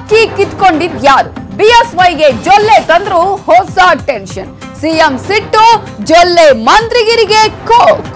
ಅಕ್ಕಿ ಕಿತ್ಕೊಂಡಿದ್ ಯಾರು ಬಿಎಸ್ವೈಗೆ ಜೊಲ್ಲೆ ತಂದ್ರು ಹೊಸ ಟೆನ್ಷನ್ ಸಿಎಂ ಸಿಟ್ಟು ಜೊಲ್ಲೆ ಮಂತ್ರಿಗಿರಿಗೆ ಕೋಕ್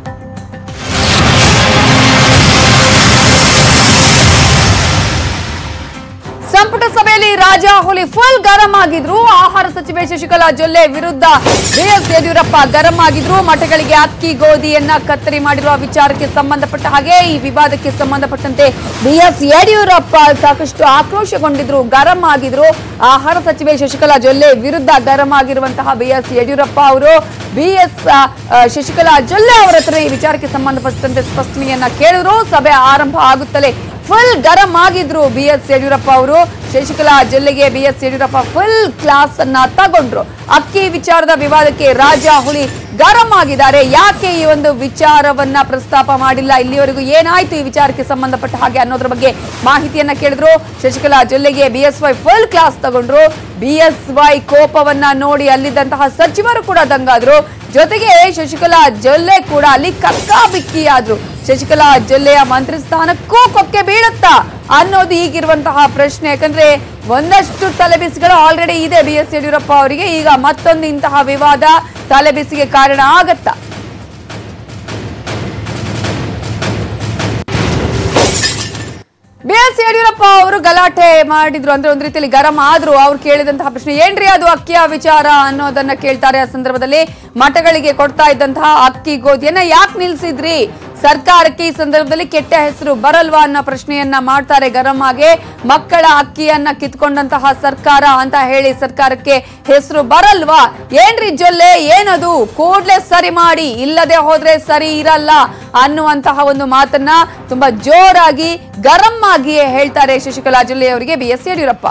ಸಂಪುಟ ಸಭೆಯಲ್ಲಿ ರಾಜಾಹುಲಿ ಫುಲ್ ಗರಂ ಆಗಿದ್ರು ಆಹಾರ ಸಚಿವೆ ಶಶಿಕಲಾ ಜೊಲ್ಲೆ ವಿರುದ್ಧ ಬಿಎಸ್ ಯಡಿಯೂರಪ್ಪ ಗರಂ ಆಗಿದ್ರು ಮಠಗಳಿಗೆ ಅಕ್ಕಿ ಗೋಧಿಯನ್ನ ಕತ್ತರಿ ಮಾಡಿರುವ ವಿಚಾರಕ್ಕೆ ಸಂಬಂಧಪಟ್ಟ ಹಾಗೆ ಈ ವಿವಾದಕ್ಕೆ ಸಂಬಂಧಪಟ್ಟಂತೆ ಬಿಎಸ್ ಯಡಿಯೂರಪ್ಪ ಸಾಕಷ್ಟು ಆಕ್ರೋಶಗೊಂಡಿದ್ರು ಗರಂ ಆಗಿದ್ರು ಆಹಾರ ಸಚಿವೆ ಶಶಿಕಲಾ ಜೊಲ್ಲೆ ವಿರುದ್ಧ ಗರಂ ಆಗಿರುವಂತಹ ಬಿಎಸ್ ಯಡಿಯೂರಪ್ಪ ಅವರು ಬಿಎಸ್ ಶಶಿಕಲಾ ಜೊಲ್ಲೆ ಅವರ ಹತ್ರ ಈ ವಿಚಾರಕ್ಕೆ ಸಂಬಂಧಪಟ್ಟಂತೆ ಸ್ಪಷ್ಟನೆಯನ್ನ ಕೇಳಿದ್ರು ಸಭೆ ಆರಂಭ ಆಗುತ್ತಲೇ ಫುಲ್ ಗರಂ ಆಗಿದ್ರು ಬಿ ಎಸ್ ಯಡಿಯೂರಪ್ಪ ಅವರು ಶಶಿಕಲಾ ಜಿಲ್ಲೆಗೆ B S Yediyurappa full class ಅನ್ನ ತಗೊಂಡ್ರು ಅಕ್ಕಿ ವಿಚಾರದ ವಿವಾದಕ್ಕೆ ರಾಜಾ ಹುಲಿ ಗರಂ ಆಗಿದ್ದಾರೆ ಯಾಕೆ ಈ ಒಂದು ವಿಚಾರವನ್ನ ಪ್ರಸ್ತಾಪ ಮಾಡಿಲ್ಲ ಇಲ್ಲಿವರೆಗೂ ಏನಾಯ್ತು ಈ ವಿಚಾರಕ್ಕೆ ಸಂಬಂಧಪಟ್ಟ ಹಾಗೆ ಅನ್ನೋದ್ರ ಬಗ್ಗೆ ಮಾಹಿತಿಯನ್ನ ಕೇಳಿದ್ರು ಶಶಿಕಲಾ ಜಿಲ್ಲೆಗೆ B S Y full class ತಗೊಂಡ್ರು ಬಿ ಎಸ್ ವೈ ಕೋಪವನ್ನ ನೋಡಿ ಅಲ್ಲಿದ್ದಂತಹ ಸಚಿವರು ಕೂಡ ದಂಗಾದ್ರು ಜೊತೆಗೆ ಶಶಿಕಲಾ ಜೊಲ್ಲೆ ಕೂಡ ಅಲ್ಲಿ ಕಕ್ಕಾಬಿಕ್ಕಿಯಾದ್ರು ಶಶಿಕಲಾ ಜಿಲ್ಲೆಯ ಮಂತ್ರಿ ಸ್ಥಾನಕ್ಕೂ ಕೊಕ್ಕೆ ಬೀಳುತ್ತಾ ಅನ್ನೋದು ಈಗಿರುವಂತಹ ಪ್ರಶ್ನೆ ಯಾಕಂದ್ರೆ ಒಂದಷ್ಟು ತಲೆಬಿಸಿಗಳು ಆಲ್ರೆಡಿ ಇದೆ ಬಿ ಎಸ್ ಯಡಿಯೂರಪ್ಪ ಅವರಿಗೆ ಈಗ ಮತ್ತೊಂದು ಇಂತಹ ವಿವಾದ ತಲೆಬಿಸಿಗೆ ಕಾರಣ ಆಗತ್ತಾ ಬಿ ಎಸ್ ಯಡಿಯೂರಪ್ಪ ಅವರು ಗಲಾಟೆ ಮಾಡಿದ್ರು ಅಂದ್ರೆ ಒಂದ್ ರೀತಿಯಲ್ಲಿ ಗರಂ ಆದ್ರು ಅವ್ರು ಕೇಳಿದಂತಹ ಪ್ರಶ್ನೆ ಏನ್ರಿ ಅದು ಅಕ್ಕಿಯ ವಿಚಾರ ಅನ್ನೋದನ್ನ ಕೇಳ್ತಾರೆ ಆ ಸಂದರ್ಭದಲ್ಲಿ ಮಠಗಳಿಗೆ ಕೊಡ್ತಾ ಇದ್ದಂತಹ ಅಕ್ಕಿ ಗೋಧಿಯನ್ನ ಯಾಕೆ ನಿಲ್ಸಿದ್ರಿ ಸರ್ಕಾರಕ್ಕೆ ಈ ಸಂದರ್ಭದಲ್ಲಿ ಕೆಟ್ಟ ಹೆಸರು ಬರಲ್ವಾ ಅನ್ನೋ ಪ್ರಶ್ನೆಯನ್ನ ಮಾಡ್ತಾರೆ ಗರಂ ಆಗಿ ಮಕ್ಕಳ ಅಕ್ಕಿಯನ್ನ ಕಿತ್ಕೊಂಡಂತಹ ಸರ್ಕಾರ ಅಂತ ಹೇಳಿ ಸರ್ಕಾರಕ್ಕೆ ಹೆಸರು ಬರಲ್ವಾ ಏನ್ರಿ ಜೊಲ್ಲೆ ಏನದು ಕೂಡ್ಲೆ ಸರಿ ಮಾಡಿ ಇಲ್ಲದೆ ಹೋದ್ರೆ ಸರಿ ಇರಲ್ಲ ಅನ್ನುವಂತಹ ಒಂದು ಮಾತನ್ನ ತುಂಬಾ ಜೋರಾಗಿ ಗರಂ ಆಗಿಯೇ ಹೇಳ್ತಾರೆ ಶಶಿಕಲಾ ಜೊಲ್ಲೆ ಅವರಿಗೆ ಬಿ ಎಸ್ ಯಡಿಯೂರಪ್ಪ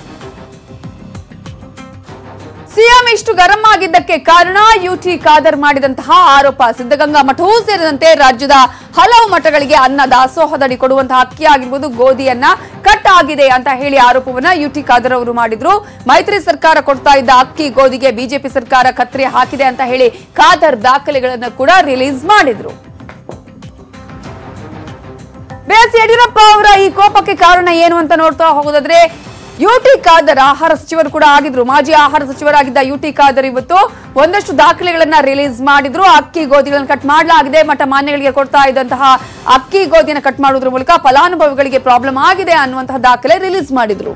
ಸಿಎಂ ಇಷ್ಟು ಗರಂ ಆಗಿದ್ದಕ್ಕೆ ಕಾರಣ ಯುಟಿ ಖಾದರ್ ಮಾಡಿದಂತಹ ಆರೋಪ ಸಿದ್ಧಗಂಗಾ ಮಠವೂ ಸೇರಿದಂತೆ ರಾಜ್ಯದ ಹಲವು ಮಠಗಳಿಗೆ ಅನ್ನ ದಾಸೋಹದಡಿ ಕೊಡುವಂತಹ ಅಕ್ಕಿ ಆಗಿರ್ಬೋದು ಗೋಧಿಯನ್ನ ಕಟ್ ಆಗಿದೆ ಅಂತ ಹೇಳಿ ಆರೋಪವನ್ನ ಯುಟಿ ಖಾದರ್ ಅವರು ಮಾಡಿದ್ರು ಮೈತ್ರಿ ಸರ್ಕಾರ ಕೊಡ್ತಾ ಇದ್ದ ಅಕ್ಕಿ ಗೋಧಿಗೆ ಬಿಜೆಪಿ ಸರ್ಕಾರ ಕತ್ತರಿ ಹಾಕಿದೆ ಅಂತ ಹೇಳಿ ಖಾದರ್ ದಾಖಲೆಗಳನ್ನ ಕೂಡ ರಿಲೀಸ್ ಮಾಡಿದ್ರು ಬಿಎಸ್ ಯಡಿಯೂರಪ್ಪ ಅವರ ಈ ಕೋಪಕ್ಕೆ ಕಾರಣ ಏನು ಅಂತ ನೋಡ್ತಾ ಹೋಗೋದಾದ್ರೆ ಯುಟಿ ಖಾದರ್ ಆಹಾರ ಸಚಿವರು ಕೂಡ ಆಗಿದ್ರು ಮಾಜಿ ಆಹಾರ ಸಚಿವರಾಗಿದ್ದ ಯುಟಿ ಖಾದರ್ ಇವತ್ತು ಒಂದಷ್ಟು ದಾಖಲೆಗಳನ್ನ ರಿಲೀಸ್ ಮಾಡಿದ್ರು ಅಕ್ಕಿ ಗೋಧಿಗಳನ್ನ ಕಟ್ ಮಾಡಲಾಗಿದೆ ಮಠ ಮಾನ್ಯಗಳಿಗೆ ಕೊಡ್ತಾ ಇದ್ದಂತಹ ಅಕ್ಕಿ ಗೋಧಿಯನ್ನು ಕಟ್ ಮಾಡೋದ್ರ ಮೂಲಕ ಫಲಾನುಭವಿಗಳಿಗೆ ಪ್ರಾಬ್ಲಮ್ ಆಗಿದೆ ಅನ್ನುವಂತಹ ದಾಖಲೆ ರಿಲೀಸ್ ಮಾಡಿದ್ರು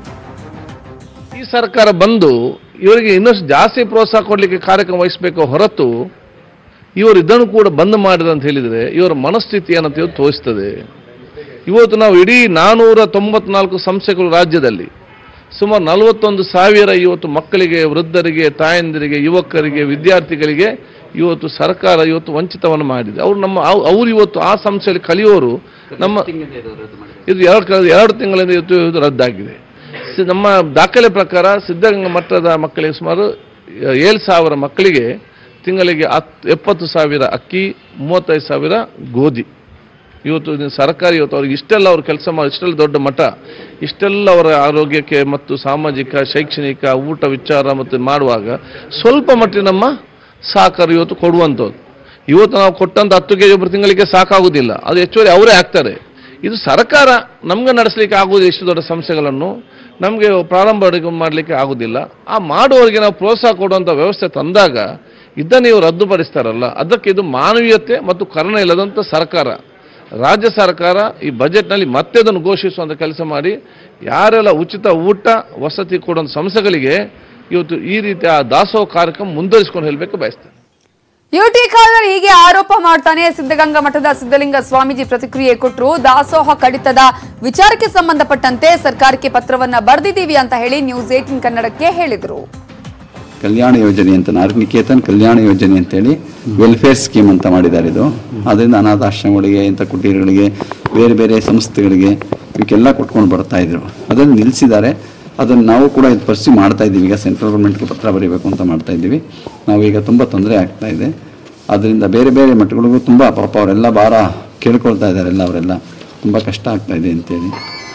ಈ ಸರ್ಕಾರ ಬಂದು ಇವರಿಗೆ ಇನ್ನಷ್ಟು ಜಾಸ್ತಿ ಪ್ರೋತ್ಸಾಹ ಕೊಡಲಿಕ್ಕೆ ಕಾರ್ಯಕ್ರಮ ವಹಿಸಬೇಕು ಹೊರತು ಇವರು ಇದನ್ನು ಕೂಡ ಬಂದ್ ಮಾಡಿದ ಅಂತ ಹೇಳಿದರೆ ಇವರ ಮನಸ್ಥಿತಿ ಏನಂತ ಇವತ್ತು ತೋರಿಸ್ತದೆ ಇವತ್ತು ನಾವು ಇಡೀ ನಾನೂರ ತೊಂಬತ್ನಾಲ್ಕು ಸಂಸ್ಥೆಗಳು ರಾಜ್ಯದಲ್ಲಿ ಸುಮಾರು ನಲವತ್ತೊಂದು ಸಾವಿರ ಇವತ್ತು ಮಕ್ಕಳಿಗೆ ವೃದ್ಧರಿಗೆ ತಾಯಂದಿರಿಗೆ ಯುವಕರಿಗೆ ವಿದ್ಯಾರ್ಥಿಗಳಿಗೆ ಇವತ್ತು ಸರ್ಕಾರ ಇವತ್ತು ವಂಚಿತವನ್ನು ಮಾಡಿದೆ ಅವರು ನಮ್ಮ ಅವ್- ಅವ್ರು ಇವತ್ತು ಆ ಸಂಸ್ಥೆಯಲ್ಲಿ ಕಲಿಯೋರು ನಮ್ಮ ಇದು ಎರಡು ಕಳೆದ ಎರಡು ತಿಂಗಳಿಂದ ಇವತ್ತು ಇದು ರದ್ದಾಗಿದೆ ಸಿ- ನಮ್ಮ ದಾಖಲೆ ಪ್ರಕಾರ ಸಿದ್ಧಗಂಗಾ ಮಟ್ಟದ ಮಕ್ಕಳಿಗೆ ಸುಮಾರು ಏಳು ಸಾವಿರ ಮಕ್ಕಳಿಗೆ ತಿಂಗಳಿಗೆ ಹತ್ತು ಎಪ್ಪತ್ತು ಸಾವಿರ ಅಕ್ಕಿ ಮೂವತ್ತೈದು ಸಾವಿರ ಗೋಧಿ ಇವತ್ತು ಇದು ಸರ್ಕಾರ ಇವತ್ತು ಅವ್ರಿಗೆ ಇಷ್ಟೆಲ್ಲ ಅವ್ರು ಕೆಲಸ ಮಾಡಿ ಇಷ್ಟೆಲ್ಲ ದೊಡ್ಡ ಮಠ ಇಷ್ಟೆಲ್ಲ ಅವರ ಆರೋಗ್ಯಕ್ಕೆ ಮತ್ತು ಸಾಮಾಜಿಕ ಶೈಕ್ಷಣಿಕ ಊಟ ವಿಚಾರ ಮತ್ತು ಮಾಡುವಾಗ ಸ್ವಲ್ಪ ಮಟ್ಟಿನ ನಮ್ಮ ಸಹಕಾರ ಇವತ್ತು ಕೊಡುವಂಥದ್ದು ಇವತ್ತು ನಾವು ಕೊಟ್ಟಂತ ಹತ್ತು ಕೆ ಜಿ ಒಬ್ಬರು ತಿಂಗಳಿಗೆ ಸಾಕಾಗುವುದಿಲ್ಲ ಅದು ಹೆಚ್ಚುವರಿ ಅವರೇ ಆಗ್ತಾರೆ ಇದು ಸರ್ಕಾರ ನಮ್ಗೆ ನಡೆಸಲಿಕ್ಕೆ ಆಗುವುದು ಇಷ್ಟು ದೊಡ್ಡ ಸಂಸ್ಥೆಗಳನ್ನು ನಮಗೆ ಪ್ರಾರಂಭ ಮಾಡಲಿಕ್ಕೆ ಆಗುವುದಿಲ್ಲ ಆ ಮಾಡುವವರಿಗೆ ನಾವು ಪ್ರೋತ್ಸಾಹ ಕೊಡುವಂಥ ವ್ಯವಸ್ಥೆ ತಂದಾಗ ಇದನ್ನು ನೀವು ರದ್ದುಪಡಿಸ್ತಾರಲ್ಲ ಅದಕ್ಕೆ ಇದು ಮಾನವೀಯತೆ ಮತ್ತು ಕರುಣೆ ಇಲ್ಲದಂಥ ಸರ್ಕಾರ ರಾಜ್ಯ ಸರ್ಕಾರ ಈ ಬಜೆಟ್ನಲ್ಲಿ ಮತ್ತೆ ಅದನ್ನು ಘೋಷಿಸುವಂಥ ಕೆಲಸ ಮಾಡಿ ಯಾರೆಲ್ಲ ಉಚಿತ ಊಟ ವಸತಿ ಕೊಡುವಂಥ ಸಂಸ್ಥೆಗಳಿಗೆ ಇವತ್ತು ಈ ರೀತಿಯ ದಾಸೋಹ ಕಾರ್ಯಕ್ರಮ ಮುಂದುವರಿಸಿಕೊಂಡು ಹೇಳಬೇಕು ಬಯಸ್ತೇನೆ ಯುಟಿ ಖಾದರ್ ಹೀಗೆ ಆರೋಪ ಮಾಡ್ತಾನೆ ಸಿದ್ಧಗಂಗಾ ಮಠದ ಸಿದ್ಧಲಿಂಗ ಸ್ವಾಮೀಜಿ ಪ್ರತಿಕ್ರಿಯೆ ಕೊಟ್ಟರು ದಾಸೋಹ ಕಡಿತದ ವಿಚಾರಕ್ಕೆ ಸಂಬಂಧಪಟ್ಟಂತೆ ಸರ್ಕಾರಕ್ಕೆ ಪತ್ರವನ್ನ ಬರೆದಿದ್ದೀವಿ ಅಂತ ಹೇಳಿ ನ್ಯೂಸ್ ಏಟಿನ್ ಕನ್ನಡಕ್ಕೆ ಹೇಳಿದ್ರು ಕಲ್ಯಾಣ ಯೋಜನೆ ಅಂತ ನಾರ್ನಿಕೇತನ್ ಕಲ್ಯಾಣ ಯೋಜನೆ ಅಂತೇಳಿ ವೆಲ್ಫೇರ್ ಸ್ಕೀಮ್ ಅಂತ ಮಾಡಿದ್ದಾರೆ ಇದು ಅದರಿಂದ ಅನಾಥಾಶ್ರಮಗಳಿಗೆ ಇಂಥ ಕುಟೀರಗಳಿಗೆ ಬೇರೆ ಬೇರೆ ಸಂಸ್ಥೆಗಳಿಗೆ ಇವಕ್ಕೆಲ್ಲ ಕೊಟ್ಕೊಂಡು ಬರ್ತಾ ಇದ್ರು ಅದನ್ನು ನಿಲ್ಲಿಸಿದ್ದಾರೆ ಅದನ್ನು ನಾವು ಕೂಡ ಇದು ಪರ್ಸ್ಯೂ ಮಾಡ್ತಾ ಇದ್ದೀವಿ ಈಗ ಸೆಂಟ್ರಲ್ ಗೌರ್ಮೆಂಟ್ಗೆ ಪತ್ರ ಬರೀಬೇಕು ಅಂತ ಮಾಡ್ತಾ ಇದ್ದೀವಿ ನಾವೀಗ ತುಂಬ ತೊಂದರೆ ಆಗ್ತಾ ಇದೆ ಅದರಿಂದ ಬೇರೆ ಬೇರೆ ಮಠಗಳಿಗೂ ತುಂಬ ಪಾಪ ಅವರೆಲ್ಲ ಭಾರ ಕೇಳ್ಕೊಳ್ತಾ ಇದ್ದಾರೆ ಎಲ್ಲ ಅವರೆಲ್ಲ ತುಂಬ ಕಷ್ಟ ಆಗ್ತಾ ಇದೆ ಅಂತೇಳಿ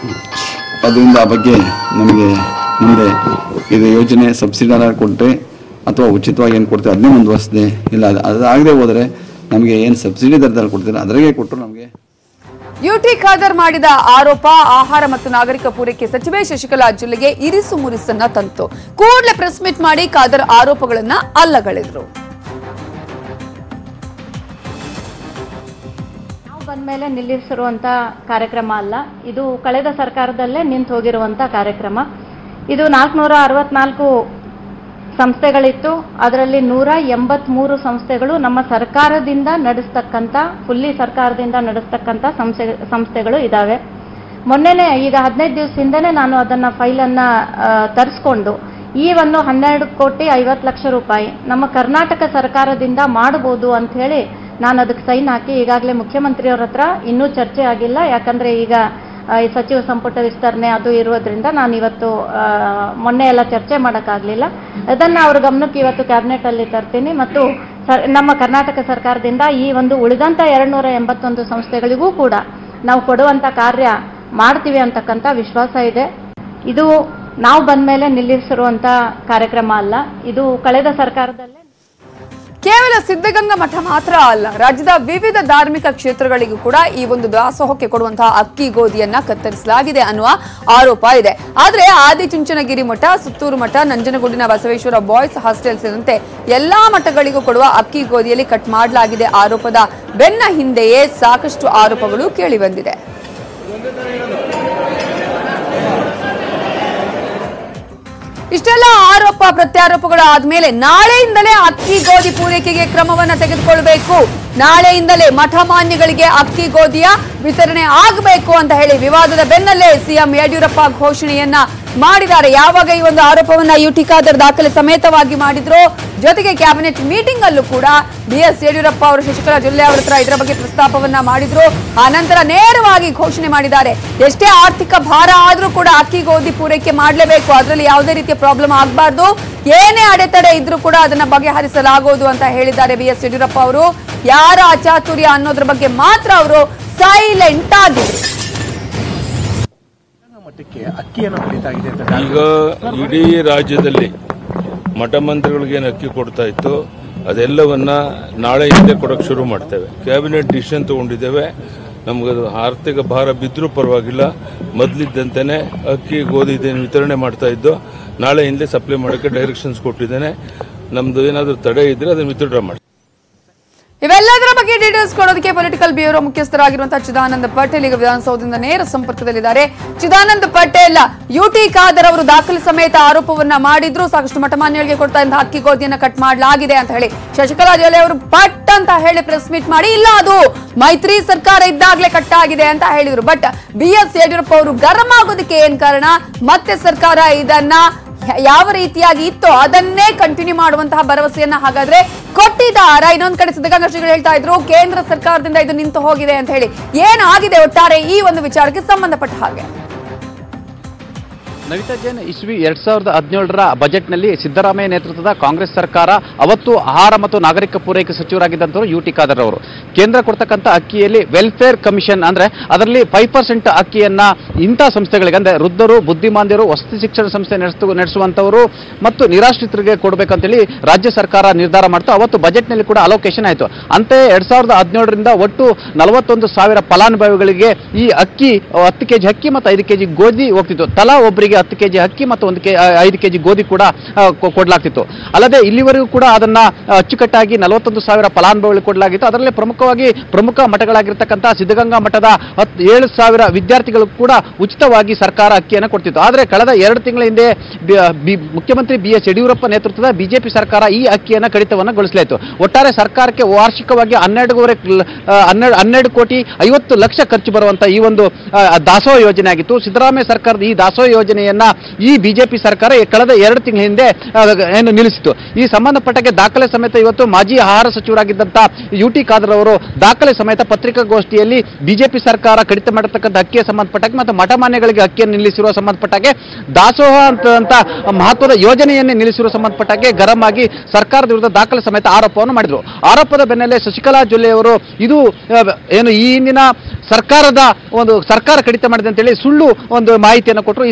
ಅದರಿಂದ ಆ ಬಗ್ಗೆ ನಮಗೆ ಮುಂದೆ ಇದು ಯೋಜನೆ ಸಬ್ಸಿಡಾರ ಕೊಟ್ಟರೆ ಅಥವಾ ಉಚಿತವಾಗಿ ಏನು ಕೊಡ್ತೀವಿ ಅದನ್ನೇ ಮುಂದುವರಿಸಿದೆ ಇಲ್ಲ ಅದು ಅದಾಗದೆ ಹೋದರೆ ನಮಗೆ ಏನು ಸಬ್ಸಿಡಿ ದರದಲ್ಲಿ ಕೊಡ್ತೀರ ಅದರಾಗೆ ಕೊಟ್ಟರು ನಮಗೆ ಯುಟಿ ಖಾದರ್ ಮಾಡಿದ ಆರೋಪ ಆಹಾರ ಮತ್ತು ನಾಗರಿಕ ಪೂರೈಕೆ ಸಚಿವೆ ಶಶಿಕಲಾ ಜಿಲ್ಲೆಗೆ ಇರಿಸು ಮುರಿಸನ್ನ ತಂತು ಕೂಡಲೇ ಪ್ರೆಸ್ ಮೀಟ್ ಮಾಡಿ ಖಾದರ್ ಆರೋಪಗಳನ್ನ ಅಲ್ಲಗಳೆದ್ರು ನಾವು ಬಂದ್ಮೇಲೆ ನಿಲ್ಲಿಸಿರುವಂಥ ಕಾರ್ಯಕ್ರಮ ಅಲ್ಲ ಇದು ಕಳೆದ ಸರ್ಕಾರದಲ್ಲೇ ನಿಂತು ಹೋಗಿರುವಂಥ ಕಾರ್ಯಕ್ರಮ ಇದು ನಾಲ್ಕುನೂರ ಅರವತ್ನಾಲ್ಕು ಸಂಸ್ಥೆಗಳಿತ್ತು ಅದರಲ್ಲಿ ನೂರ ಎಂಬತ್ಮೂರು ಸಂಸ್ಥೆಗಳು ನಮ್ಮ ಸರ್ಕಾರದಿಂದ ನಡೆಸ್ತಕ್ಕಂಥ ಫುಲ್ಲಿ ಸರ್ಕಾರದಿಂದ ನಡೆಸ್ತಕ್ಕಂಥ ಸಂಸ್ಥೆ ಸಂಸ್ಥೆಗಳು ಇದ್ದಾವೆ ಮೊನ್ನೆನೆ ಈಗ ಹದಿನೈದು ದಿವಸದಿಂದನೇ ನಾನು ಅದನ್ನ ಫೈಲನ್ನು ತರಿಸ್ಕೊಂಡು ಈ ಒಂದು ಹನ್ನೆರಡು ಕೋಟಿ ಐವತ್ತು ಲಕ್ಷ ರೂಪಾಯಿ ನಮ್ಮ ಕರ್ನಾಟಕ ಸರ್ಕಾರದಿಂದ ಮಾಡಬಹುದು ಅಂತ ಹೇಳಿ ನಾನು ಅದಕ್ಕೆ ಸೈನ್ ಹಾಕಿ ಈಗಾಗಲೇ ಮುಖ್ಯಮಂತ್ರಿಯವ್ರ ಹತ್ರ ಇನ್ನೂ ಚರ್ಚೆ ಆಗಿಲ್ಲ ಯಾಕಂದ್ರೆ ಈಗ ಆ, ಈ ಸಚಿವ ಸಂಪುಟ ವಿಸ್ತರಣೆ ಅದು ಇರೋದ್ರಿಂದ ನಾನು ಇವತ್ತು ಆ, ಮೊನ್ನೆ ಎಲ್ಲ ಚರ್ಚೆ ಮಾಡೋಕ್ಕಾಗಲಿಲ್ಲ ಅದನ್ನು ಅವ್ರ ಗಮನಕ್ಕೆ ಇವತ್ತು ಕ್ಯಾಬಿನೆಟ್ ಅಲ್ಲಿ ತರ್ತೀನಿ ಮತ್ತು ಸರ್ ನಮ್ಮ ಕರ್ನಾಟಕ ಸರ್ಕಾರದಿಂದ ಈ ಒಂದು ಉಳಿದಂಥ ಎರಡ್ನೂರ ಎಂಬತ್ತೊಂದು ಸಂಸ್ಥೆಗಳಿಗೂ ಕೂಡ ನಾವು ಕೊಡುವಂಥ ಕಾರ್ಯ ಮಾಡ್ತೀವಿ ಅಂತಕ್ಕಂಥ ವಿಶ್ವಾಸ ಇದೆ ಇದು ನಾವು ಬಂದ್ಮೇಲೆ ನಿಲ್ಲಿಸಿರುವಂಥ ಕಾರ್ಯಕ್ರಮ ಅಲ್ಲ ಇದು ಕಳೆದ ಸರ್ಕಾರದಲ್ಲೇ ಕೇವಲ ಸಿದ್ಧಗಂಗಾ ಮಠ ಮಾತ್ರ ಅಲ್ಲ ರಾಜ್ಯದ ವಿವಿಧ ಧಾರ್ಮಿಕ ಕ್ಷೇತ್ರಗಳಿಗೂ ಕೂಡ ಈ ಒಂದು ದಾಸೋಹಕ್ಕೆ ಕೊಡುವಂತಹ ಅಕ್ಕಿ ಗೋಧಿಯನ್ನ ಕತ್ತರಿಸಲಾಗಿದೆ ಅನ್ನುವ ಆರೋಪ ಇದೆ ಆದ್ರೆ ಆದಿಚುಂಚನಗಿರಿ ಮಠ ಸುತ್ತೂರು ಮಠ ನಂಜನಗೂಡಿನ ಬಸವೇಶ್ವರ ಬಾಯ್ಸ್ ಹಾಸ್ಟೆಲ್ ಸೇರಿದಂತೆ ಎಲ್ಲಾ ಮಠಗಳಿಗೂ ಕೊಡುವ ಅಕ್ಕಿ ಗೋಧಿಯಲ್ಲಿ ಕಟ್ ಮಾಡಲಾಗಿದೆ ಆರೋಪದ ಬೆನ್ನ ಹಿಂದೆಯೇ ಸಾಕಷ್ಟು ಆರೋಪಗಳು ಕೇಳಿಬಂದಿದೆ ಇಷ್ಟೆಲ್ಲ ಆರೋಪ ಪ್ರತ್ಯಾರೋಪಗಳು ಆದ್ಮೇಲೆ ನಾಳೆಯಿಂದಲೇ ಅಕ್ಕಿ ಗೋಧಿ ಪೂರೈಕೆಗೆ ಕ್ರಮವನ್ನ ತೆಗೆದುಕೊಳ್ಬೇಕು ನಾಳೆಯಿಂದಲೇ ಮಠ ಮಾನ್ಯಗಳಿಗೆ ಅಕ್ಕಿ ಗೋಧಿಯ ವಿತರಣೆ ಆಗಬೇಕು ಅಂತ ಹೇಳಿ ವಿವಾದದ ಬೆನ್ನಲ್ಲೇ ಸಿಎಂ ಯಡಿಯೂರಪ್ಪ ಘೋಷಣೆಯನ್ನ ಮಾಡಿದ್ದಾರೆ ಯಾವಾಗ ಈ ಒಂದು ಆರೋಪವನ್ನ ಯುಟಿ ಖಾದರ್ ದಾಖಲೆ ಸಮೇತವಾಗಿ ಮಾಡಿದ್ರು ಜೊತೆಗೆ ಕ್ಯಾಬಿನೆಟ್ ಮೀಟಿಂಗ್ ಅಲ್ಲೂ ಕೂಡ ಬಿ ಎಸ್ ಯಡಿಯೂರಪ್ಪ ಅವರು ಶಶಿಕಲಾ ಜೊಲ್ಲೆ ಅವರ ಹತ್ರ ಇದರ ಬಗ್ಗೆ ಪ್ರಸ್ತಾಪವನ್ನ ಮಾಡಿದ್ರು ಆ ನಂತರ ನೇರವಾಗಿ ಘೋಷಣೆ ಮಾಡಿದ್ದಾರೆ ಎಷ್ಟೇ ಆರ್ಥಿಕ ಭಾರ ಆದ್ರೂ ಕೂಡ ಅಕ್ಕಿ ಗೋಧಿ ಪೂರೈಕೆ ಮಾಡಲೇಬೇಕು ಅದರಲ್ಲಿ ಯಾವುದೇ ರೀತಿಯ ಪ್ರಾಬ್ಲಮ್ ಆಗಬಾರ್ದು ಏನೇ ಅಡೆತಡೆ ಇದ್ರೂ ಕೂಡ ಅದನ್ನ ಬಗೆಹರಿಸಲಾಗುವುದು ಅಂತ ಹೇಳಿದ್ದಾರೆ ಬಿ ಎಸ್ ಯಡಿಯೂರಪ್ಪ ಅವರು ಯಾರ ಅಚಾತುರ್ಯ ಅನ್ನೋದ್ರ ಬಗ್ಗೆ ಮಾತ್ರ ಅವರು ಸೈಲೆಂಟ್ ಆಗಿದ್ರು ಮಟ್ಟಕ್ಕೆ ಅಕ್ಕಿಯನ್ನು ಕುಡಿತಾ ಇದೆ ಅಂತ ಈಗ ಇಡೀ ರಾಜ್ಯದಲ್ಲಿ ಮಠ ಮಂತ್ರಿಗಳಿಗೆ ಏನು ಅಕ್ಕಿ ಕೊಡ್ತಾ ಇತ್ತು ಅದೆಲ್ಲವನ್ನ ನಾಳೆಯಿಂದಲೇ ಕೊಡಕ್ಕೆ ಶುರು ಮಾಡ್ತೇವೆ ಕ್ಯಾಬಿನೆಟ್ ಡಿಸಿಷನ್ ತಗೊಂಡಿದ್ದೇವೆ ನಮ್ಗೆ ಅದು ಆರ್ಥಿಕ ಭಾರ ಬಿದ್ದರೂ ಪರವಾಗಿಲ್ಲ ಮೊದಲಿದ್ದಂತೆಯೇ ಅಕ್ಕಿ ಗೋಧಿ ಇದೇನು ವಿತರಣೆ ಮಾಡ್ತಾ ಇದ್ದು ನಾಳೆಯಿಂದಲೇ ಸಪ್ಲೈ ಮಾಡೋಕ್ಕೆ ಡೈರೆಕ್ಷನ್ಸ್ ಕೊಟ್ಟಿದ್ದೇನೆ ನಮ್ದು ಏನಾದರೂ ತಡೆ ಇದ್ರೆ ಅದನ್ನು ವಿತ್ಡ್ರಾ ಮಾಡಿ ಇವೆಲ್ಲದರ ಬಗ್ಗೆ ಡೀಟೇಲ್ಸ್ ಕೊಡೋದಕ್ಕೆ ಪೊಲಿಟಿಕಲ್ ಬ್ಯೂರೋ ಮುಖ್ಯಸ್ಥರಾಗಿರುವಂತಹ ಚಿದಾನಂದ ಪಟೇಲ್ ಈಗ ವಿಧಾನಸೌಧದಿಂದ ನೇರ ಸಂಪರ್ಕದಲ್ಲಿದ್ದಾರೆ ಚಿದಾನಂದ ಪಟೇಲ್ ಯುಟಿ ಖಾದರ್ ಅವರು ದಾಖಲೆ ಸಮೇತ ಆರೋಪವನ್ನ ಮಾಡಿದ್ರು ಸಾಕಷ್ಟು ಮಠಮಾನ್ಯಗಳಿಗೆ ಕೊಡ್ತಾ ಇದ್ದ ಅಕ್ಕಿ ಗೋಧಿಯನ್ನ ಕಟ್ ಮಾಡಲಾಗಿದೆ ಅಂತ ಹೇಳಿ ಶಶಿಕಲಾ ಜೊಲ್ಲೆ ಅವರು ಪಟ್ ಅಂತ ಹೇಳಿ ಪ್ರೆಸ್ ಮೀಟ್ ಮಾಡಿ ಇಲ್ಲ ಅದು ಮೈತ್ರಿ ಸರ್ಕಾರ ಇದ್ದಾಗಲೇ ಕಟ್ ಆಗಿದೆ ಅಂತ ಹೇಳಿದ್ರು ಬಟ್ ಬಿ ಎಸ್ ಯಡಿಯೂರಪ್ಪ ಅವರು ಗರಂ ಆಗೋದಕ್ಕೆ ಏನ್ ಕಾರಣ ಮತ್ತೆ ಸರ್ಕಾರ ಇದನ್ನ ಯಾವ ರೀತಿಯಾಗಿ ಇತ್ತೋ ಅದನ್ನೇ ಕಂಟಿನ್ಯೂ ಮಾಡುವಂತಹ ಭರವಸೆಯನ್ನ ಹಾಗಾದ್ರೆ ಕೊಟ್ಟಿದ್ದಾರ ಇನ್ನೊಂದ್ ಕಡೆ ಸಿದ್ಧಗಂಗಾ ಶ್ರೀಗಳು ಹೇಳ್ತಾ ಇದ್ರು ಕೇಂದ್ರ ಸರ್ಕಾರದಿಂದ ಇದು ನಿಂತು ಹೋಗಿದೆ ಅಂತ ಹೇಳಿ ಏನಾಗಿದೆ ಒಟ್ಟಾರೆ ಈ ಒಂದು ವಿಚಾರಕ್ಕೆ ಸಂಬಂಧಪಟ್ಟ ಹಾಗೆ ನವಿತಾ ಜೈನ್ ಇಸ್ವಿ ಎರಡ್ ಸಾವಿರದ ಹದಿನೇಳರ ಬಜೆಟ್ನಲ್ಲಿ ಸಿದ್ದರಾಮಯ್ಯ ನೇತೃತ್ವದ ಕಾಂಗ್ರೆಸ್ ಸರ್ಕಾರ ಅವತ್ತು ಆಹಾರ ಮತ್ತು ನಾಗರಿಕ ಪೂರೈಕೆ ಸಚಿವರಾಗಿದ್ದಂಥವರು ಯು ಟಿ ಖಾದರ್ ಅವರು ಕೇಂದ್ರ ಕೊಡ್ತಕ್ಕಂಥ ಅಕ್ಕಿಯಲ್ಲಿ ವೆಲ್ಫೇರ್ ಕಮಿಷನ್ ಅಂದ್ರೆ ಅದರಲ್ಲಿ ಫೈವ್ ಪರ್ಸೆಂಟ್ ಅಕ್ಕಿಯನ್ನ ಇಂಥ ಸಂಸ್ಥೆಗಳಿಗೆ ಅಂದ್ರೆ ವೃದ್ಧರು ಬುದ್ಧಿಮಾಂದ್ಯರು ವಸತಿ ಶಿಕ್ಷಣ ಸಂಸ್ಥೆ ನಡೆಸ ನಡೆಸುವಂತವರು ಮತ್ತು ನಿರಾಶ್ರಿತರಿಗೆ ಕೊಡಬೇಕಂತೇಳಿ ರಾಜ್ಯ ಸರ್ಕಾರ ನಿರ್ಧಾರ ಮಾಡ್ತು ಅವತ್ತು ಬಜೆಟ್ನಲ್ಲಿ ಕೂಡ ಅಲೋಕೇಶನ್ ಆಯಿತು ಅಂತೆಯೇ ಎರಡ್ ಸಾವಿರದ ಹದಿನೇಳರಿಂದ ಒಟ್ಟು ನಲವತ್ತೊಂದು ಸಾವಿರ ಫಲಾನುಭವಿಗಳಿಗೆ ಈ ಅಕ್ಕಿ ಹತ್ತು ಕೆಜಿ ಅಕ್ಕಿ ಮತ್ತು ಐದು ಕೆಜಿ ಗೋಧಿ ಹೋಗ್ತಿತ್ತು ತಲಾ ಒಬ್ಬರಿಗೆ ಹತ್ತು ಕೆಜಿ ಅಕ್ಕಿ ಮತ್ತು ಒಂದು ಕೆ ಐದು ಕೆಜಿ ಗೋಧಿ ಕೂಡ ಆ, ಕೊ- ಕೊಡ್ಲಾಗ್ತಿತ್ತು ಅಲ್ಲದೆ ಇಲ್ಲಿವರೆಗೂ ಕೂಡ ಅದನ್ನ ಆ, ಅಚ್ಚುಕಟ್ಟಾಗಿ ನಲವತ್ತೊಂದು ಸಾವಿರ ಫಲಾನುಭವಿಗಳಿಗೆ ಕೊಡಲಾಗಿತ್ತು ಅದರಲ್ಲಿ ಪ್ರಮುಖವಾಗಿ ಪ್ರಮುಖ ಮಠಗಳಾಗಿರ್ತಕ್ಕಂಥ ಸಿದ್ಧಗಂಗಾ ಮಠದ ಹತ್ತು ಏಳು ಸಾವಿರ ವಿದ್ಯಾರ್ಥಿಗಳು ಕೂಡ ಉಚಿತವಾಗಿ ಸರ್ಕಾರ ಅಕ್ಕಿಯನ್ನು ಕೊಡ್ತಿತ್ತು ಆದರೆ ಕಳೆದ ಎರಡು ತಿಂಗಳ ಹಿಂದೆ ಬಿ- ಬಿ- ಮುಖ್ಯಮಂತ್ರಿ ಬಿ ಎಸ್ ಯಡಿಯೂರಪ್ಪ ನೇತೃತ್ವದ ಬಿಜೆಪಿ ಸರ್ಕಾರ ಈ ಅಕ್ಕಿಯನ್ನು ಕಡಿತವನ್ನು ಗೊಳಿಸಲಾಯಿತು ಒಟ್ಟಾರೆ ಸರ್ಕಾರಕ್ಕೆ ವಾರ್ಷಿಕವಾಗಿ ಹನ್ನೆರಡೂವರೆ ಕಿಲ್- ಆ, ಹನ್ನೆರಡು ಹನ್ನೆರಡು ಕೋಟಿ ಐವತ್ತು ಲಕ್ಷ ಖರ್ಚು ಬರುವಂತ ಈ ಒಂದು ಆ, ದಾಸೋಹ ಯೋಜನೆ ಆಗಿತ್ತು ಸಿದ್ದರಾಮಯ್ಯ ಸರ್ಕಾರದ ಈ ದಾಸೋಹ ಯೋಜನೆಯನ್ನ ಈ ಬಿಜೆಪಿ ಸರ್ಕಾರ ಈ ಕಳೆದ ಎರಡು ತಿಂಗಳ ಹಿಂದೆ ಆ, ಏನು ನಿಲ್ಲಿಸಿತು ಈ ಸಂಬಂಧಪಟ್ಟಕ್ಕೆ ದಾಖಲೆ ಸಮೇತ ಇವತ್ತು ಮಾಜಿ ಆಹಾರ ಸಚಿವರಾಗಿದ್ದಂತ ಯು ಟಿ ಖಾದರ್ ಅವರು ದಾಖಲೆ ಸಮೇತ ಪತ್ರಿಕಾಗೋಷ್ಠಿಯಲ್ಲಿ ಬಿಜೆಪಿ ಸರ್ಕಾರ ಕಡಿತ ಮಾಡತಕ್ಕಂಥ ಅಕ್ಕಿಯ ಸಂಬಂಧಪಟ್ಟಾಗೆ ಮತ್ತು ಮಠಮಾನ್ಯಗಳಿಗೆ ಅಕ್ಕಿಯನ್ನು ನಿಲ್ಲಿಸಿರುವ ಸಂಬಂಧಪಟ್ಟಾಗೆ ದಾಸೋಹ ಅಂತ ಅಂತ ಮಹತ್ವದ ಯೋಜನೆಯನ್ನೇ ನಿಲ್ಲಿಸಿರುವ ಸಂಬಂಧಪಟ್ಟಾಗೆ ಗರಂ ಆಗಿ ಸರ್ಕಾರದ ವಿರುದ್ಧ ದಾಖಲೆ ಸಮೇತ ಆರೋಪವನ್ನು ಮಾಡಿದರು ಆರೋಪದ ಬೆನ್ನಲ್ಲೇ ಶಶಿಕಲಾ ಜೊಲ್ಲೆ ಅವರು ಇದು ಆ, ಏನು ಈ ಹಿಂದಿನ ಸರ್ಕಾರದ ಒಂದು ಸರ್ಕಾರ ಕಡಿತ ಮಾಡಿದೆ ಅಂತೇಳಿ ಸುಳ್ಳು ಒಂದು ಮಾಹಿತಿಯನ್ನು ಕೊಟ್ಟರು ಈ ಸಂಬಂಧಪಟ್ಟ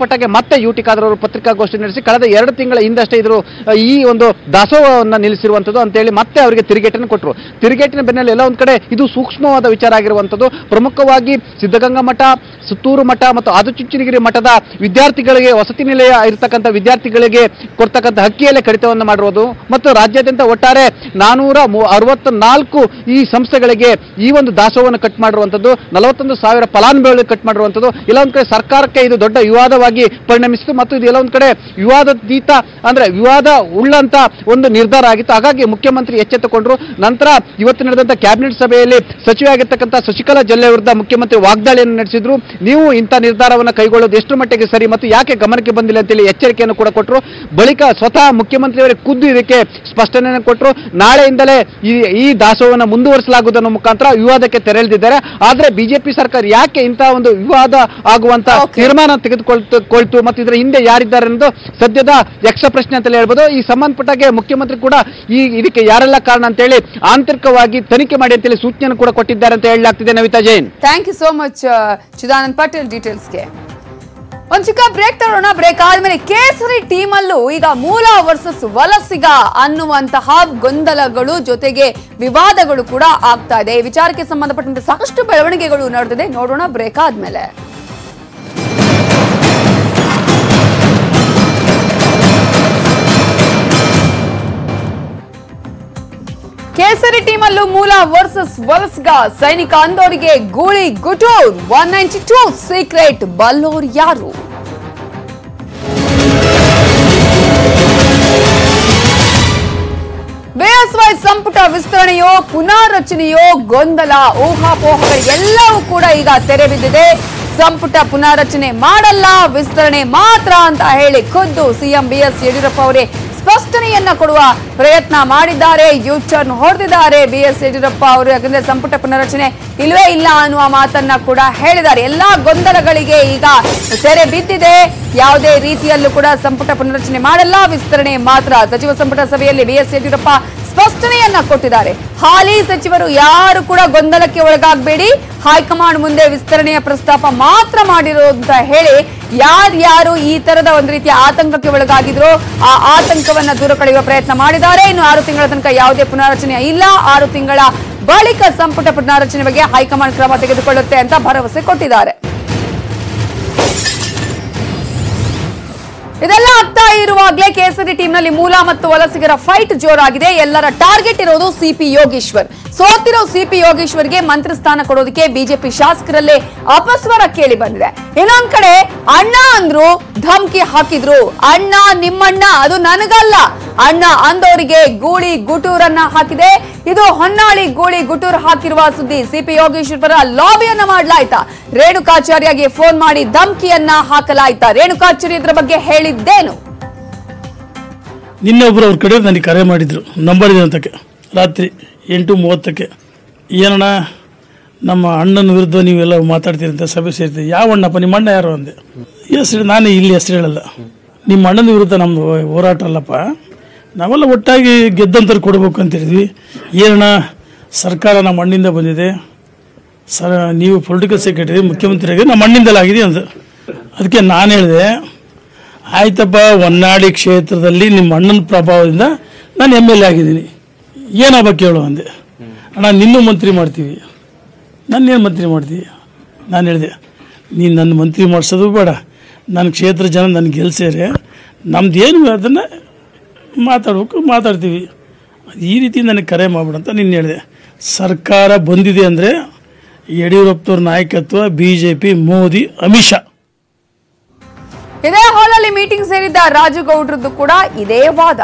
ಸಂಬಂಧಪಟ್ಟಾಗೆ ಮತ್ತೆ ಯು ಟಿ ಖಾದರ್ ಅವರು ಪತ್ರಿಕಾಗೋಷ್ಠಿ ನಡೆಸಿ ಕಳೆದ ಎರಡು ತಿಂಗಳ ಹಿಂದಷ್ಟೇ ಇದ್ರು ಆ, ಈ ಒಂದು ದಾಸೋಹವನ್ನು ನಿಲ್ಲಿಸಿರುವಂಥದ್ದು ಅಂತೇಳಿ ಮತ್ತೆ ಅವರಿಗೆ ತಿರುಗೇಟನ್ನು ಕೊಟ್ಟರು ತಿರುಗೇಟಿನ ಬೆನ್ನಲ್ಲಿ ಎಲ್ಲ ಒಂದು ಕಡೆ ಇದು ಸೂಕ್ಷ್ಮವಾದ ವಿಚಾರ ಆಗಿರುವಂಥದ್ದು ಪ್ರಮುಖವಾಗಿ ಸಿದ್ಧಗಂಗಾ ಮಠ ಸುತ್ತೂರು ಮಠ ಮತ್ತು ಆದಿಚುಂಚನಗಿರಿ ಮಠದ ವಿದ್ಯಾರ್ಥಿಗಳಿಗೆ ವಸತಿ ನಿಲಯ ಇರತಕ್ಕಂಥ ವಿದ್ಯಾರ್ಥಿಗಳಿಗೆ ಕೊಡ್ತಕ್ಕಂಥ ಹಕ್ಕಿಯಲ್ಲೇ ಕಡಿತವನ್ನು ಮಾಡಿರೋದು ಮತ್ತು ರಾಜ್ಯಾದ್ಯಂತ ಒಟ್ಟಾರೆ ನಾನೂರ ಅರವತ್ತ ನಾಲ್ಕು ಈ ಸಂಸ್ಥೆಗಳಿಗೆ ಈ ಒಂದು ದಾಸೋಹವನ್ನು ಕಟ್ ಮಾಡಿರುವಂಥದ್ದು ನಲವತ್ತೊಂದು ಸಾವಿರ ಫಲಾನುಭವಿಗಳಿಗೆ ಕಟ್ ಮಾಡಿರುವಂಥದ್ದು ಇಲ್ಲ ಒಂದು ಕಡೆ ಸರ್ಕಾರಕ್ಕೆ ಇದು ದೊಡ್ಡ ವಿವಾದವಾಗಿ ಪರಿಣಮಿಸಿತು ಮತ್ತು ಇದು ಎಲ್ಲ ಒಂದು ಕಡೆ ವಿವಾದಾತೀತ ಅಂದ್ರೆ ವಿವಾದ ಉಳ್ಳಂತ ಒಂದು ನಿರ್ಧಾರ ಆಗಿತ್ತು ಹಾಗಾಗಿ ಮುಖ್ಯಮಂತ್ರಿ ಎಚ್ಚೆತ್ತುಕೊಂಡ್ರು ನಂತರ ಇವತ್ತು ನಡೆದಂತ ಕ್ಯಾಬಿನೆಟ್ ಸಭೆಯಲ್ಲಿ ಸಚಿವೆ ಆಗಿರ್ತಕ್ಕಂಥ ಶಶಿಕಲಾ ಜೊಲ್ಲೆ ವಿರುದ್ಧ ಮುಖ್ಯಮಂತ್ರಿ ವಾಗ್ದಾಳಿಯನ್ನು ನಡೆಸಿದ್ರು ನೀವು ಇಂಥ ನಿರ್ಧಾರವನ್ನು ಕೈಗೊಳ್ಳೋದು ಎಷ್ಟು ಮಟ್ಟಿಗೆ ಸರಿ ಮತ್ತು ಯಾಕೆ ಗಮನಕ್ಕೆ ಬಂದಿಲ್ಲ ಅಂತೇಳಿ ಎಚ್ಚರಿಕೆಯನ್ನು ಕೂಡ ಕೊಟ್ಟರು ಬಳಿಕ ಸ್ವತಃ ಮುಖ್ಯಮಂತ್ರಿಯವರೇ ಖುದ್ದು ಇದಕ್ಕೆ ಸ್ಪಷ್ಟನೆಯನ್ನು ಕೊಟ್ಟರು ನಾಳೆಯಿಂದಲೇ ಈ ಈ ದಾಸೋಹವನ್ನು ಮುಂದುವರಿಸಲಾಗುವುದನ್ನು ಮುಖಾಂತರ ವಿವಾದಕ್ಕೆ ತೆರೆಯಲಿದ್ದಾರೆ ಆದ್ರೆ ಬಿಜೆಪಿ ಸರ್ಕಾರ ಯಾಕೆ ಇಂತಹ ಒಂದು ವಿವಾದ ಆಗುವಂತ ತೀರ್ಮಾನ ತೆಗೆದುಕೊಳ್ತು ಕೊಳ್ತು ಮತ್ತು ಇದರ ಹಿಂದೆ ಯಾರಿದ್ದಾರೆ ಅನ್ನೋದು ಸದ್ಯದ ಯಕ್ಷ ಪ್ರಶ್ನೆ ಅಂತಲೇ ಹೇಳ್ಬೋದು ಈ ಸಂಬಂಧಪಟ್ಟಾಗೆ ಮುಖ್ಯಮಂತ್ರಿ ಕೂಡ ಈ ಇದಕ್ಕೆ ಯಾರೆಲ್ಲ ಕಾರಣ ಅಂತೇಳಿ ಆಂತರಿಕವಾಗಿ ತನಿಖೆ ಮಾಡಿ ಅಂತೇಳಿ ಸೂಚನೆಯನ್ನು ಕೂಡ ಕೊಟ್ಟಿದ್ದಾರೆ ಅಂತ ಹೇಳಲಾಗ್ತಿದೆ Navita Jain thank you so much Chidanand Patel ಡೀಟೇಲ್ಸ್ಗೆ ಒಂದ್ ಚಿಕ್ಕ ಬ್ರೇಕ್ ತಗೊಳ್ಳೋಣ ಬ್ರೇಕ್ ಆದ್ಮೇಲೆ ಕೇಸರಿ ಟೀಮ್ ಅಲ್ಲೂ ಈಗ ಮೂಲ ವರ್ಸಸ್ ವಲಸಿಗ ಅನ್ನುವಂತಹ ಗೊಂದಲಗಳು ಜೊತೆಗೆ ವಿವಾದಗಳು ಕೂಡ ಆಗ್ತಾ ಇದೆ ಈ ವಿಚಾರಕ್ಕೆ ಸಂಬಂಧಪಟ್ಟಂತೆ ಸಾಕಷ್ಟು ಬೆಳವಣಿಗೆಗಳು ನಡೆದಿದೆ ನೋಡೋಣ ಬ್ರೇಕ್ ಆದ್ಮೇಲೆ ಕೇಸರಿ ಟೀಮ್ ಅಲ್ಲೂ ಮೂಲ ವರ್ಸಸ್ ವಲಸ್ಗ ಸೈನಿಕ ಅಂದೋರಿಗೆ ಗೂಳಿ ಗುಟೂರ್ ಒನ್ ನೈಂಟಿ ಟೂ ಸೀಕ್ರೆಟ್ ಬಲ್ಲೋರ್ ಯಾರು ಬಿಎಸ್ವೈ ಸಂಪುಟ ವಿಸ್ತರಣೆಯೋ ಪುನಾರಚನೆಯೋ ಗೊಂದಲ ಊಹಾಪೋಹಗಳಿಗೆಲ್ಲವೂ ಕೂಡ ಈಗ ತೆರೆ ಬಿದ್ದಿದೆ ಸಂಪುಟ ಪುನಾರಚನೆ ಮಾಡಲ್ಲ ವಿಸ್ತರಣೆ ಮಾತ್ರ ಅಂತ ಹೇಳಿ ಖುದ್ದು ಸಿಎಂ ಬಿಎಸ್ ಯಡಿಯೂರಪ್ಪ ಅವರೇ ಸ್ಪಷ್ಟನೆಯನ್ನ ಕೊಡುವ ಪ್ರಯತ್ನ ಮಾಡಿದ್ದಾರೆ ಯೂ ಟರ್ನ್ ಹೊಡೆದಿದ್ದಾರೆ ಬಿಎಸ್ ಯಡಿಯೂರಪ್ಪ ಅವರು ಯಾಕಂದ್ರೆ ಸಂಪುಟ ಪುನರಚನೆ ಇಲ್ವೇ ಇಲ್ಲ ಅನ್ನುವ ಮಾತನ್ನ ಕೂಡ ಹೇಳಿದ್ದಾರೆ ಎಲ್ಲಾ ಗೊಂದಲಗಳಿಗೆ ಈಗ ತೆರೆ ಬಿದ್ದಿದೆ ಯಾವುದೇ ರೀತಿಯಲ್ಲೂ ಕೂಡ ಸಂಪುಟ ಪುನರಚನೆ ಮಾಡಲ್ಲ ವಿಸ್ತರಣೆ ಮಾತ್ರ ಸಚಿವ ಸಂಪುಟ ಸಭೆಯಲ್ಲಿ ಬಿಎಸ್ ಯಡಿಯೂರಪ್ಪ ಸ್ಪಷ್ಟನೆಯನ್ನ ಕೊಟ್ಟಿದ್ದಾರೆ ಹಾಲಿ ಸಚಿವರು ಯಾರು ಕೂಡ ಗೊಂದಲಕ್ಕೆ ಒಳಗಾಗಬೇಡಿ ಹೈಕಮಾಂಡ್ ಮುಂದೆ ವಿಸ್ತರಣೆಯ ಪ್ರಸ್ತಾಪ ಮಾತ್ರ ಮಾಡಿರೋ ಅಂತ ಹೇಳಿ ಯಾರ್ಯಾರು ಈ ತರದ ಒಂದು ರೀತಿಯ ಆತಂಕಕ್ಕೆ ಒಳಗಾಗಿದ್ರು ಆ ಆತಂಕವನ್ನ ದೂರ ಕಳೆಯುವ ಪ್ರಯತ್ನ ಮಾಡಿದ್ದಾರೆ ಇನ್ನು ಆರು ತಿಂಗಳ ತನಕ ಯಾವುದೇ ಪುನರ್ರಚನೆ ಇಲ್ಲ ಆರು ತಿಂಗಳ ಬಳಿಕ ಸಂಪುಟ ಪುನರ್ರಚನೆ ಬಗ್ಗೆ ಹೈಕಮಾಂಡ್ ಕ್ರಮ ತೆಗೆದುಕೊಳ್ಳುತ್ತೆ ಅಂತ ಭರವಸೆ ಕೊಟ್ಟಿದ್ದಾರೆ ಇದೆಲ್ಲ ಆಗ್ತಾ ಇರುವಾಗಲೇ ಕೇಸರಿ ಟೀಮ್ನಲ್ಲಿ ಮೂಲ ಮತ್ತು ವಲಸಿಗರ ಫೈಟ್ ಜೋರಾಗಿದೆ ಎಲ್ಲರ ಟಾರ್ಗೆಟ್ ಇರೋದು ಸಿಪಿ ಯೋಗೇಶ್ವರ್ ಸೋತಿರೋ ಸಿಪಿ ಯೋಗೇಶ್ವರ್ಗೆ ಮಂತ್ರಿ ಸ್ಥಾನ ಕೊಡೋದಕ್ಕೆ ಬಿಜೆಪಿ ಶಾಸಕರಲ್ಲೇ ಅಪಸ್ವರ ಕೇಳಿ ಬಂದಿದೆ ಇನ್ನೊಂದ್ ಕಡೆ ಅಣ್ಣ ಅಂದ್ರು ಧಮ್ಕಿ ಹಾಕಿದ್ರು ಅಣ್ಣ ನಿಮ್ಮಣ್ಣ ಅದು ನನಗಲ್ಲ ಅಣ್ಣ ಅಂದವರಿಗೆ ಗೂಳಿ ಗುಟೂರನ್ನ ಹಾಕಿದೆ ಇದು ಹೊನ್ನಾಳಿ ಗೂಳಿ ಗುಟೂರ್ ಹಾಕಿರುವ ಸುದ್ದಿ ಸಿಪಿ ಯೋಗೇಶ್ವರ್ ಪರ ಲಾಬಿಯನ್ನ ಮಾಡಲಾಯ್ತಾ ರೇಣುಕಾಚಾರ್ಯಗೆ ಫೋನ್ ಮಾಡಿ ಧಮ್ಕಿಯನ್ನ ಹಾಕಲಾಯ್ತಾ ರೇಣುಕಾಚಾರ್ಯ ಇದ್ರ ಬಗ್ಗೆ ಹೇಳಿದ್ದೇನು ನಿನ್ನೆ ಒಬ್ಬರು ಅವ್ರ ಕಡೆ ನನಗೆ ಕರೆ ಮಾಡಿದರು ನಂಬರ್ ಇದೆ ಅಂತಕ್ಕೆ ರಾತ್ರಿ ಎಂಟು ಮೂವತ್ತಕ್ಕೆ ಏನಣ್ಣ ನಮ್ಮ ಅಣ್ಣನ ವಿರುದ್ಧ ನೀವೆಲ್ಲ ಮಾತಾಡ್ತೀರಿ ಅಂತ ಸಭೆ ಸೇರ್ತೀವಿ ಯಾವ ಅಣ್ಣಪ್ಪ ನಿಮ್ಮ ಅಣ್ಣ ಯಾರು ಅಂದೆ ಹೆಸರು ನಾನೇ ಇಲ್ಲಿ ಹೆಸರು ಹೇಳಲ್ಲ ನಿಮ್ಮ ಅಣ್ಣನ ವಿರುದ್ಧ ನಮ್ಮದು ಹೋರಾಟ ಅಲ್ಲಪ್ಪ ನಾವೆಲ್ಲ ಒಟ್ಟಾಗಿ ಗೆದ್ದಂತರ ಕೊಡಬೇಕು ಅಂತ ಹೇಳಿದ್ವಿ ಏನಣ್ಣ ಸರ್ಕಾರ ನಮ್ಮ ಅಣ್ಣಿಂದ ಬಂದಿದೆ ಸರ್ ನೀವು ಪೊಲಿಟಿಕಲ್ ಸೆಕ್ರೆಟರಿ ಮುಖ್ಯಮಂತ್ರಿಯಾಗಿ ನಮ್ಮ ಅಣ್ಣಿಂದಲೇ ಆಗಿದೆ ಅಂತ ಅದಕ್ಕೆ ನಾನು ಹೇಳಿದೆ ಆಯ್ತಪ್ಪ ಹೊನ್ನಾಳಿ ಕ್ಷೇತ್ರದಲ್ಲಿ ನಿಮ್ಮ ಅಣ್ಣನ ಪ್ರಭಾವದಿಂದ ನಾನು ಎಮ್ ಎಲ್ ಎ ಆಗಿದ್ದೀನಿ ಏನಪ್ಪ ಕೇಳು ಅಂದೆ ಅಣ್ಣ ನಿನ್ನೂ ಮಂತ್ರಿ ಮಾಡ್ತೀವಿ ನನ್ನೇನು ಮಂತ್ರಿ ಮಾಡ್ತೀವಿ ನಾನು ಹೇಳಿದೆ ನೀನು ನನ್ನ ಮಂತ್ರಿ ಮಾಡಿಸೋದು ಬೇಡ ನನ್ನ ಕ್ಷೇತ್ರ ಜನ ನನ್ನ ಗೆಲ್ಸ್ಯಾರೆ ನಮ್ದು ಏನು ಅದನ್ನು ಮಾತಾಡ್ಬೇಕು ಮಾತಾಡ್ತೀವಿ ಈ ರೀತಿ ನನಗೆ ಕರೆ ಮಾಡ್ಬಿಡಂತ ನಿನ್ನ ಹೇಳಿದೆ ಸರ್ಕಾರ ಬಂದಿದೆ ಅಂದರೆ ಯಡಿಯೂರಪ್ಪನವ್ರ ನಾಯಕತ್ವ B J P Modi Amit Shah ಇದೇ ಹಾಲಲ್ಲಿ ಮೀಟಿಂಗ್ ಸೇರಿದ್ದ ರಾಜುಗೌಡ್ರದ್ದು ಕೂಡ ಇದೇ ವಾದ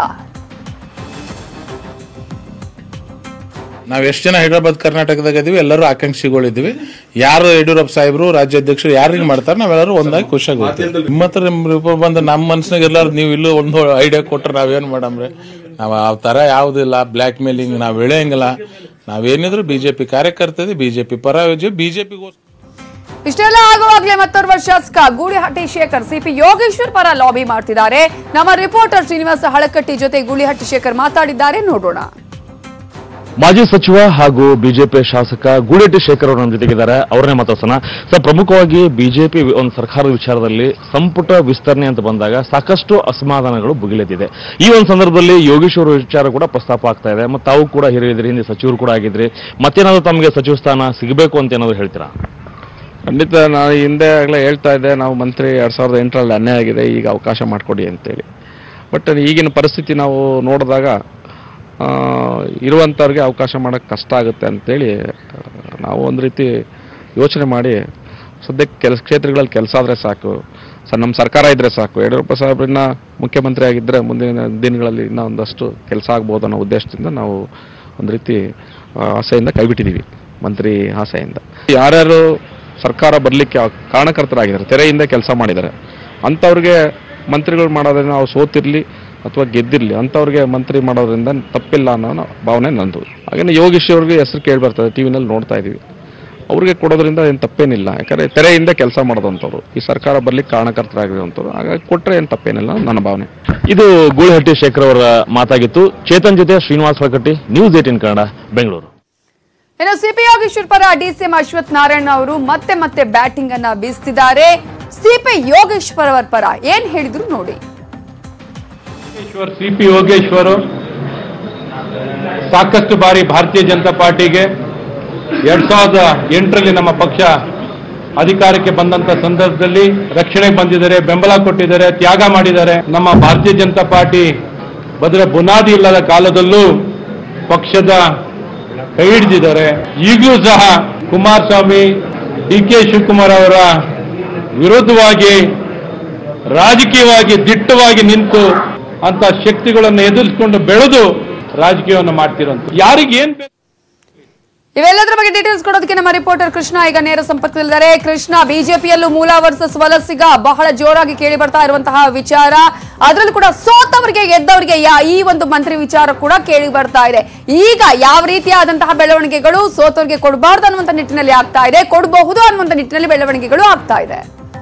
ನಾವ್ ಎಷ್ಟು ಜನ ಹೈದರಾಬಾದ್ ಕರ್ನಾಟಕದಾಗ ಇದೀವಿ ಎಲ್ಲರೂ ಆಕಾಂಕ್ಷಿಗಳಿದ್ದೀವಿ ಯಾರು ಯಡಿಯೂರಪ್ಪ ಸಾಹೇಬರು ರಾಜ್ಯಾಧ್ಯಕ್ಷರು ಯಾರಿಗೆ ಮಾಡ್ತಾರೆ ನಾವೆಲ್ಲರೂ ಒಂದಾಗಿ ಖುಷಿಯಾಗಿ ಹೋಗ್ತೀವಿ ನಿಮ್ಮ ಹತ್ರ ರಿಪೋರ್ಟ್ ಬಂದು ನಮ್ಮ ಮನ್ಸಿನಾಗ ಎಲ್ಲರೂ ನೀವು ಇಲ್ಲೂ ಒಂದು ಐಡಿಯಾ ಕೊಟ್ರೆ ನಾವೇನು ಮಾಡಮ್ರಿ ನಾವು ಆ ಥರ ಯಾವುದಿಲ್ಲ ಬ್ಲ್ಯಾಕ್ ಮೇಲಿಂಗ್ ನಾವು ಎಳೆಯಂಗಿಲ್ಲ ನಾವೇನಿದ್ರು ಬಿಜೆಪಿ ಕಾರ್ಯಕರ್ತದೆ ಬಿಜೆಪಿ ಪರ ಬಿಜೆಪಿಗೋಸ್ಕರ ಇಷ್ಟೆಲ್ಲ ಆಗುವಾಗಲೇ ಮತ್ತೋರ್ವ ಶಾಸಕ ಗೂಳಿಹಟ್ಟಿ ಶೇಖರ್ ಸಿಪಿ ಯೋಗೇಶ್ವರ್ ಪರ ಲಾಬಿ ಮಾಡ್ತಿದ್ದಾರೆ ನಮ್ಮ ರಿಪೋರ್ಟರ್ ಶ್ರೀನಿವಾಸ ಹಳಕಟ್ಟಿ ಜೊತೆ ಗೂಳಿಹಟ್ಟಿ ಶೇಖರ್ ಮಾತಾಡಿದ್ದಾರೆ ನೋಡೋಣ ಮಾಜಿ ಸಚಿವ ಹಾಗೂ ಬಿಜೆಪಿ ಶಾಸಕ ಗೂಡೆಟ್ಟಿ ಶೇಖರ್ ಅವರು ನಮ್ಮ ಜೊತೆಗಿದ್ದಾರೆ ಅವರನ್ನೇ ಮಾತಾಡ್ಸೋಣ ಸರ್ ಪ್ರಮುಖವಾಗಿ ಬಿಜೆಪಿ ಒಂದು ಸರ್ಕಾರದ ವಿಚಾರದಲ್ಲಿ ಸಂಪುಟ ವಿಸ್ತರಣೆ ಅಂತ ಬಂದಾಗ ಸಾಕಷ್ಟು ಅಸಮಾಧಾನಗಳು ಭುಗಿಲೆದ್ದಿದೆ ಈ ಒಂದು ಸಂದರ್ಭದಲ್ಲಿ ಯೋಗೇಶ್ ಅವರ ವಿಚಾರ ಕೂಡ ಪ್ರಸ್ತಾಪ ಆಗ್ತಾ ಇದೆ ಮತ್ತು ತಾವು ಕೂಡ ಹಿರಿಯದ್ರಿ ಹಿಂದೆ ಸಚಿವರು ಕೂಡ ಆಗಿದ್ರಿ ಮತ್ತೇನಾದ್ರು ತಮಗೆ ಸಚಿವ ಸ್ಥಾನ ಸಿಗಬೇಕು ಅಂತ ಏನಾದ್ರು ಹೇಳ್ತೀರಾ ಖಂಡಿತ ನಾನು ಹಿಂದೆ ಆಗಲೇ ಹೇಳ್ತಾ ಇದ್ದೆ ನಾವು ಮಂತ್ರಿ ಎರಡು ಸಾವಿರದ ಎಂಟರಲ್ಲಿ ಅನ್ಯಾಯ ಆಗಿದೆ ಈಗ ಅವಕಾಶ ಮಾಡಿಕೊಡಿ ಅಂತೇಳಿ ಬಟ್ ಈಗಿನ ಪರಿಸ್ಥಿತಿ ನಾವು ನೋಡಿದಾಗ ಆ, ಇರುವಂಥವ್ರಿಗೆ ಅವಕಾಶ ಮಾಡೋಕ್ಕೆ ಕಷ್ಟ ಆಗುತ್ತೆ ಅಂತೇಳಿ ಆ, ನಾವು ಒಂದು ರೀತಿ ಯೋಚನೆ ಮಾಡಿ ಸದ್ಯಕ್ಕೆ ಕೆಲಸ ಕ್ಷೇತ್ರಗಳಲ್ಲಿ ಕೆಲಸ ಆದರೆ ಸಾಕು ಸರ್ ನಮ್ಮ ಸರ್ಕಾರ ಇದ್ದರೆ ಸಾಕು ಯಡಿಯೂರಪ್ಪ ಸಾಹೇಬ್ರನ್ನ ಮುಖ್ಯಮಂತ್ರಿ ಆಗಿದ್ದರೆ ಮುಂದಿನ ದಿನಗಳಲ್ಲಿ ಇನ್ನೂ ಒಂದಷ್ಟು ಕೆಲಸ ಆಗ್ಬೋದು ಅನ್ನೋ ಉದ್ದೇಶದಿಂದ ನಾವು ಒಂದು ರೀತಿ ಆ, ಆಸೆಯಿಂದ ಕೈಬಿಟ್ಟಿದ್ದೀವಿ ಮಂತ್ರಿ ಆಸೆಯಿಂದ ಯಾರ್ಯಾರು ಸರ್ಕಾರ ಬರಲಿಕ್ಕೆ ಕಾರಣಕರ್ತರಾಗಿದ್ದಾರೆ ತೆರೆಯಿಂದ ಕೆಲಸ ಮಾಡಿದ್ದಾರೆ ಅಂಥವ್ರಿಗೆ ಮಂತ್ರಿಗಳು ಮಾಡೋದ್ರಿಂದ ನಾವು ಸೋತಿರಲಿ ಅಥವಾ ಗೆದ್ದಿರಲಿ ಅಂಥವ್ರಿಗೆ ಮಂತ್ರಿ ಮಾಡೋದ್ರಿಂದ ತಪ್ಪಿಲ್ಲ ಅನ್ನೋ ಭಾವನೆ ನಂದು ಹಾಗೆಯೇ ಯೋಗೀಶ್ ಅವ್ರಿಗೆ ಹೆಸರು ಕೇಳಿ ಬರ್ತದೆ ಟಿ ವಿನಲ್ಲಿ ನೋಡ್ತಾ ಇದ್ದೀವಿ ಅವ್ರಿಗೆ ಕೊಡೋದ್ರಿಂದ ಏನು ತಪ್ಪೇನಿಲ್ಲ ಯಾಕಂದರೆ ತೆರೆಯಿಂದ ಕೆಲಸ ಮಾಡೋದಂಥವ್ರು ಈ ಸರ್ಕಾರ ಬರ್ಲಿಕ್ಕೆ ಕಾರಣಕರ್ತರಾಗಿರುವಂಥವ್ರು ಹಾಗಾಗಿ ಕೊಟ್ಟರೆ ಏನು ತಪ್ಪೇನಿಲ್ಲ ನನ್ನ ಭಾವನೆ ಇದು ಗೂಳಿಹಟ್ಟಿ ಶೇಖರ್ ಅವರ ಮಾತಾಗಿತ್ತು ಚೇತನ್ ಜೊತೆ ಶ್ರೀನಿವಾಸ್ ಹೊಳಕಟ್ಟಿ ನ್ಯೂಸ್ ಏಟಿನ್ ಕನ್ನಡ ಬೆಂಗಳೂರು ಇನ್ನು ಸಿಪಿ ಯೋಗೇಶ್ವರ್ ಪರ ಡಿಸಿಎಂ ಅಶ್ವಥ್ ನಾರಾಯಣ ಅವರು ಮತ್ತೆ ಮತ್ತೆ ಬ್ಯಾಟಿಂಗ್ ಅನ್ನ ಬೀಸ್ತಿದ್ದಾರೆ ಸಿಪಿ ಯೋಗೇಶ್ವರ್ ಅವರ ಪರ ಏನ್ ಹೇಳಿದ್ರು ನೋಡಿ ಯೋಗೇಶ್ವರ್ ಸಿ ಪಿ ಯೋಗೇಶ್ವರು ಸಾಕಷ್ಟು ಬಾರಿ ಭಾರತೀಯ ಜನತಾ ಪಾರ್ಟಿಗೆ ಎರಡ್ ಸಾವಿರದ ಎಂಟರಲ್ಲಿ ನಮ್ಮ ಪಕ್ಷ ಅಧಿಕಾರಕ್ಕೆ ಬಂದಂತ ಸಂದರ್ಭದಲ್ಲಿ ರಕ್ಷಣೆಗೆ ಬಂದಿದ್ದಾರೆ ಬೆಂಬಲ ಕೊಟ್ಟಿದ್ದಾರೆ ತ್ಯಾಗ ಮಾಡಿದ್ದಾರೆ ನಮ್ಮ ಭಾರತೀಯ ಜನತಾ ಪಾರ್ಟಿ ಬದಲ ಬುನಾದಿ ಇಲ್ಲದ ಕಾಲದಲ್ಲೂ ಪಕ್ಷದ ಕೈ ಹಿಡಿದಿದ್ದಾರೆ ಈಗಲೂ ಸಹ ಕುಮಾರಸ್ವಾಮಿ ಡಿ ಕೆ ಶಿವಕುಮಾರ್ ಅವರ ವಿರುದ್ಧವಾಗಿ ರಾಜಕೀಯವಾಗಿ ದಿಟ್ಟವಾಗಿ ನಿಂತು ಅಂತ ಶಕ್ತಿಗಳನ್ನು ಎದುರಿಸಿಕೊಂಡು ಬೆಳೆದು ರಾಜಕೀಯವನ್ನು ಮಾಡ್ತಿರೋಂಥ ಯಾರಿಗೆ ಏನ್ ಬೇಕು ಇವೆಲ್ಲದರ ಬಗ್ಗೆ ಡೀಟೇಲ್ಸ್ ಕೊಡೋದಕ್ಕೆ ನಮ್ಮ ರಿಪೋರ್ಟರ್ ಕೃಷ್ಣ ಈಗ ನೇರ ಸಂಪರ್ಕದಲ್ಲಿದ್ದಾರೆ ಕೃಷ್ಣ ಬಿಜೆಪಿಯಲ್ಲೂ ಮೂಲ ವರ್ಸಸ್ ವಲಸಿಗ ಬಹಳ ಜೋರಾಗಿ ಕೇಳಿ ಬರ್ತಾ ಇರುವಂತಹ ವಿಚಾರ ಅದರಲ್ಲೂ ಕೂಡ ಸೋತವರಿಗೆ ಗೆದ್ದವರಿಗೆ ಯಾ- ಈ ಒಂದು ಮಂತ್ರಿ ವಿಚಾರ ಕೂಡ ಕೇಳಿ ಬರ್ತಾ ಇದೆ ಈಗ ಯಾವ ರೀತಿಯಾದಂತಹ ಬೆಳವಣಿಗೆಗಳು ಸೋತವರಿಗೆ ಕೊಡಬಾರ್ದು ಅನ್ನುವಂತ ನಿಟ್ಟಿನಲ್ಲಿ ಆಗ್ತಾ ಇದೆ ಕೊಡಬಹುದು ಅನ್ನುವಂತ ನಿಟ್ಟಿನಲ್ಲಿ ಬೆಳವಣಿಗೆಗಳು ಆಗ್ತಾ ಇದೆ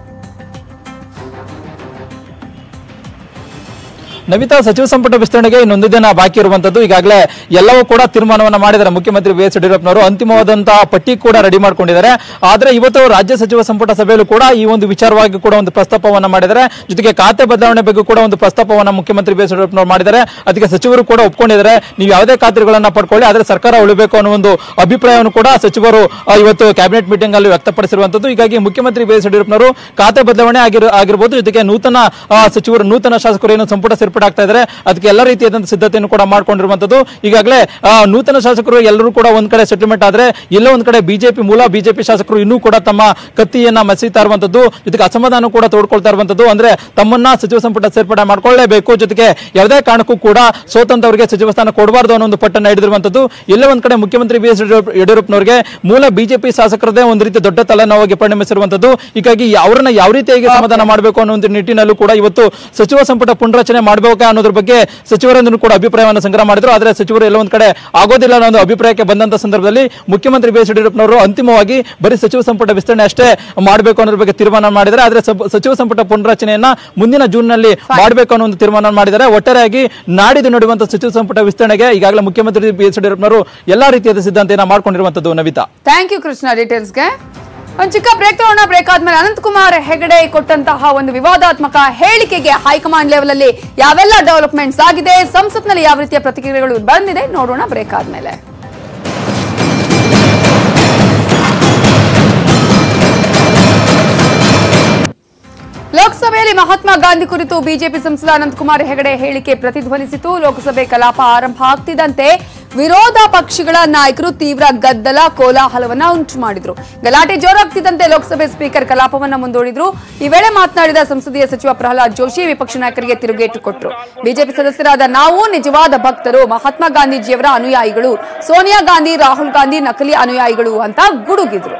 ನವಿತಾ ಸಚಿವ ಸಂಪುಟ ವಿಸ್ತರಣೆಗೆ ಇನ್ನೊಂದು ದಿನ ಬಾಕಿ ಇರುವಂತದ್ದು ಈಗಾಗಲೇ ಎಲ್ಲವೂ ಕೂಡ ತೀರ್ಮಾನವನ್ನ ಮಾಡಿದ್ದಾರೆ ಮುಖ್ಯಮಂತ್ರಿ ಬಿ ಎಸ್ ಯಡಿಯೂರಪ್ಪನವರು ಅಂತಿಮವಾದಂತಹ ಪಟ್ಟಿ ಕೂಡ ರೆಡಿ ಮಾಡ್ಕೊಂಡಿದ್ದಾರೆ ಆದ್ರೆ ಇವತ್ತು ರಾಜ್ಯ ಸಚಿವ ಸಂಪುಟ ಸಭೆಯಲ್ಲೂ ಕೂಡ ಈ ಒಂದು ವಿಚಾರವಾಗಿ ಕೂಡ ಒಂದು ಪ್ರಸ್ತಾಪವನ್ನ ಮಾಡಿದ್ದಾರೆ ಜೊತೆಗೆ ಖಾತೆ ಬದಲಾವಣೆ ಬಗ್ಗೆ ಕೂಡ ಒಂದು ಪ್ರಸ್ತಾಪವನ್ನ ಮುಖ್ಯಮಂತ್ರಿ ಬಿ ಎಸ್ ಯಡಿಯೂರಪ್ಪನವರು ಮಾಡಿದ್ದಾರೆ ಅದಕ್ಕೆ ಸಚಿವರು ಕೂಡ ಒಪ್ಕೊಂಡಿದ್ದಾರೆ ನೀವು ಯಾವುದೇ ಖಾತೆಗಳನ್ನ ಪಡ್ಕೊಳ್ಳಿ ಆದ್ರೆ ಸರ್ಕಾರ ಉಳಿಬೇಕು ಅನ್ನೋ ಒಂದು ಅಭಿಪ್ರಾಯವನ್ನು ಕೂಡ ಸಚಿವರು ಆ, ಇವತ್ತು ಕ್ಯಾಬಿನೆಟ್ ಮೀಟಿಂಗ್ ಅಲ್ಲಿ ವ್ಯಕ್ತಪಡಿಸಿರುವಂತದ್ದು ಹೀಗಾಗಿ ಮುಖ್ಯಮಂತ್ರಿ ಬಿ ಎಸ್ ಯಡಿಯೂರಪ್ಪನವರು ಖಾತೆ ಬದಲಾವಣೆ ಆಗಿರ ಆಗಿರಬಹುದು ಜೊತೆಗೆ ನೂತನ ಆ, ಸಚಿವರು ನೂತನ ಶಾಸಕರು ಏನು ಸಂಪುಟ ಸೇರ್ಪಡೆ ಆಗ್ತಾ ಇದ್ದಾರೆ ಅದಕ್ಕೆ ಎಲ್ಲ ರೀತಿಯಾದಂತಹ ಸಿದ್ಧತೆಯನ್ನು ಕೂಡ ಮಾಡ್ಕೊಂಡಿರುವಂತದ್ದು ಈಗಾಗಲೇ ಆ, ನೂತನ ಶಾಸಕರು ಎಲ್ಲರೂ ಕೂಡ ಒಂದ್ ಕಡೆ ಸೆಟಲ್ಮೆಂಟ್ ಆದ್ರೆ ಎಲ್ಲ ಒಂದ್ ಕಡೆ ಬಿಜೆಪಿ ಮೂಲ ಬಿಜೆಪಿ ಶಾಸಕರು ಇನ್ನೂ ಕೂಡ ತಮ್ಮ ಕತ್ತಿಯನ್ನ ಮಸೀತಾ ಇರುವಂತದ್ದು ಜೊತೆಗೆ ಅಸಮಾಧಾನ ಕೂಡ ತೋಡ್ಕೊಳ್ತಾ ಇರುವಂತದ್ದು ಅಂದ್ರೆ ತಮ್ಮನ್ನ ಸಚಿವ ಸಂಪುಟ ಸೇರ್ಪಡೆ ಮಾಡ್ಕೊಳ್ಳೇಬೇಕು ಜೊತೆಗೆ ಯಾವುದೇ ಕಾರಣಕ್ಕೂ ಕೂಡ ಸೋತಂತವರಿಗೆ ಸಚಿವ ಸ್ಥಾನ ಕೊಡಬಾರ್ದು ಅನ್ನೋ ಒಂದು ಪಟ್ಟನ್ನ ಹಿಡಿದಿರುವಂತದ್ದು ಎಲ್ಲ ಒಂದ್ ಕಡೆ ಮುಖ್ಯಮಂತ್ರಿ ಬಿ ಎಸ್ ಯಡಿಯೂರಪ್ಪನವರಿಗೆ ಮೂಲ ಬಿಜೆಪಿ ಶಾಸಕರದೇ ಒಂದು ರೀತಿ ದೊಡ್ಡ ತಲೆನೋವಾಗಿ ಪರಿಣಮಿಸಿರುವಂತದ್ದು ಹೀಗಾಗಿ ಅವರನ್ನ ಯಾವ ರೀತಿಯಾಗಿ ಸಮಾಧಾನ ಮಾಡಬೇಕು ಅನ್ನೋ ಒಂದು ನಿಟ್ಟಿನಲ್ಲೂ ಕೂಡ ಇವತ್ತು ಸಚಿವ ಸಂಪುಟ ಪುನರಚನೆ ಮಾಡಬೇಕಾ ಅನ್ನೋದ್ರ ಬಗ್ಗೆ ಸಚಿವರೊಂದನ್ನು ಕೂಡ ಅಭಿಪ್ರಾಯವನ್ನು ಸಂಗ್ರಹ ಮಾಡಿದ್ರು ಆದ್ರೆ ಸಚಿವರು ಎಲ್ಲ ಒಂದ್ ಕಡೆ ಆಗೋದಿಲ್ಲ ಅನ್ನೋ ಒಂದು ಅಭಿಪ್ರಾಯಕ್ಕೆ ಬಂದಂತ ಸಂದರ್ಭದಲ್ಲಿ ಮುಖ್ಯಮಂತ್ರಿ ಬಿ ಎಸ್ ಯಡಿಯೂರಪ್ಪನವರು ಅಂತಿಮವಾಗಿ ಬರೀ ಸಚಿವ ಸಂಪುಟ ವಿಸ್ತರಣೆ ಅಷ್ಟೇ ಮಾಡಬೇಕು ಅನ್ನೋದ್ರ ಬಗ್ಗೆ ತೀರ್ಮಾನ ಮಾಡಿದ್ದಾರೆ ಆದ್ರೆ ಸಬ್- ಸಚಿವ ಸಂಪುಟ ಪುನರಚನೆಯನ್ನ ಮುಂದಿನ ಜೂನ್ ನಲ್ಲಿ ಮಾಡಬೇಕು ಅನ್ನೋ ಒಂದು ತೀರ್ಮಾನ ಮಾಡಿದ್ದಾರೆ ಒಟ್ಟಾರೆಯಾಗಿ ನಾಡಿದ್ದು ನಡೆಯುವಂತಹ ಸಚಿವ ಸಂಪುಟ ವಿಸ್ತರಣೆಗೆ ಈಗಾಗಲೇ ಮುಖ್ಯಮಂತ್ರಿ ಬಿ ಎಸ್ ಯಡಿಯೂರಪ್ಪನವರು ಎಲ್ಲಾ ರೀತಿಯಾದ ಸಿದ್ಧಾಂತೆಯನ್ನ ಮಾಡ್ಕೊಂಡಿರುವಂತದ್ದು ನವಿತಾ ಥ್ಯಾಂಕ್ ಯು ಕೃಷ್ಣ ಡೀಟೇಲ್ಸ್ಗೆ ಒಂದು ಚಿಕ್ಕ ಬ್ರೇಕ್ ತಗೋಣ ಬ್ರೇಕ್ ಆದ್ಮೇಲೆ ಅನಂತಕುಮಾರ್ ಹೆಗಡೆ ಕೊಟ್ಟಂತಹ ಒಂದು ವಿವಾದಾತ್ಮಕ ಹೇಳಿಕೆಗೆ ಹೈಕಮಾಂಡ್ ಲೆವೆಲ್ ಅಲ್ಲಿ ಯಾವೆಲ್ಲ ಡೆವಲಪ್ಮೆಂಟ್ಸ್ ಆಗಿದೆ ಸಂಸತ್ನಲ್ಲಿ ಯಾವ ರೀತಿಯ ಪ್ರತಿಕ್ರಿಯೆಗಳು ಬಂದಿದೆ ನೋಡೋಣ ಬ್ರೇಕ್ ಆದ್ಮೇಲೆ ಲೋಕಸಭೆಯಲ್ಲಿ ಮಹಾತ್ಮ ಗಾಂಧಿ ಕುರಿತು ಬಿಜೆಪಿ ಸಂಸದ ಅನಂತಕುಮಾರ್ ಹೆಗಡೆ ಹೇಳಿಕೆ ಪ್ರತಿಧ್ವನಿಸಿತು ಲೋಕಸಭೆ ಕಲಾಪ ಆರಂಭ ಆಗ್ತಿದ್ದಂತೆ ವಿರೋಧ ಪಕ್ಷಗಳ ನಾಯಕರು ತೀವ್ರ ಗದ್ದಲ ಕೋಲಾಹಲವನ್ನ ಉಂಟು ಮಾಡಿದ್ರು ಗಲಾಟೆ ಜೋರಾಗ್ತಿದ್ದಂತೆ ಲೋಕಸಭೆ ಸ್ಪೀಕರ್ ಕಲಾಪವನ್ನ ಮುಂದೂಡಿದ್ರು ಈ ವೇಳೆ ಮಾತನಾಡಿದ ಸಂಸದೀಯ ಸಚಿವ ಪ್ರಹ್ಲಾದ್ ಜೋಶಿ ವಿಪಕ್ಷ ನಾಯಕರಿಗೆ ತಿರುಗೇಟು ಕೊಟ್ಟರು ಬಿಜೆಪಿ ಸದಸ್ಯರಾದ ನಾವು ನಿಜವಾದ ಭಕ್ತರು ಮಹಾತ್ಮ ಗಾಂಧೀಜಿಯವರ ಅನುಯಾಯಿಗಳು ಸೋನಿಯಾ ಗಾಂಧಿ ರಾಹುಲ್ ಗಾಂಧಿ ನಕಲಿ ಅನುಯಾಯಿಗಳು ಅಂತ ಗುಡುಗಿದ್ರು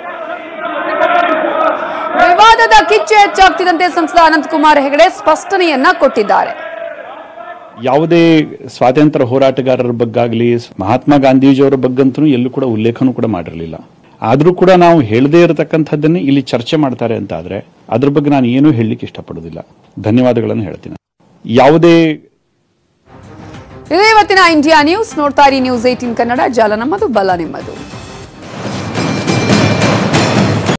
ವಿವಾದದ ಕಿಚ್ಚು ಹೆಚ್ಚಾಗ್ತಿದ್ದಂತೆ ಸಂಸದ ಅನಂತಕುಮಾರ್ ಹೆಗಡೆ ಸ್ಪಷ್ಟನೆಯನ್ನ ಕೊಟ್ಟಿದ್ದಾರೆ ಯಾವುದೇ ಸ್ವಾತಂತ್ರ್ಯ ಹೋರಾಟಗಾರರ ಬಗ್ಗಾಗ್ಲಿ ಮಹಾತ್ಮ ಗಾಂಧೀಜಿಯವರ ಬಗ್ಗಂತೂ ಎಲ್ಲೂ ಕೂಡ ಉಲ್ಲೇಖನೂ ಕೂಡ ಮಾಡಿರಲಿಲ್ಲ ಆದರೂ ಕೂಡ ನಾವು ಹೇಳದೇ ಇರತಕ್ಕಂಥದ್ದನ್ನೇ ಇಲ್ಲಿ ಚರ್ಚೆ ಮಾಡ್ತಾರೆ ಅಂತ ಆದ್ರೆ ಅದ್ರ ಬಗ್ಗೆ ನಾನು ಏನೂ ಹೇಳಲಿಕ್ಕೆ ಇಷ್ಟಪಡೋದಿಲ್ಲ ಧನ್ಯವಾದಗಳನ್ನು ಹೇಳ್ತೀನಿ ಯಾವುದೇ ಇದು ಇವತ್ತಿನ ಇಂಡಿಯಾ ನ್ಯೂಸ್ ನೋಡ್ತಾ ಇರಿ ನ್ಯೂಸ್ ಏಟೀನ್ ಕನ್ನಡ ಜಾಲ ನಮ್ಮದು ಬಲ ನಿಮ್ಮದು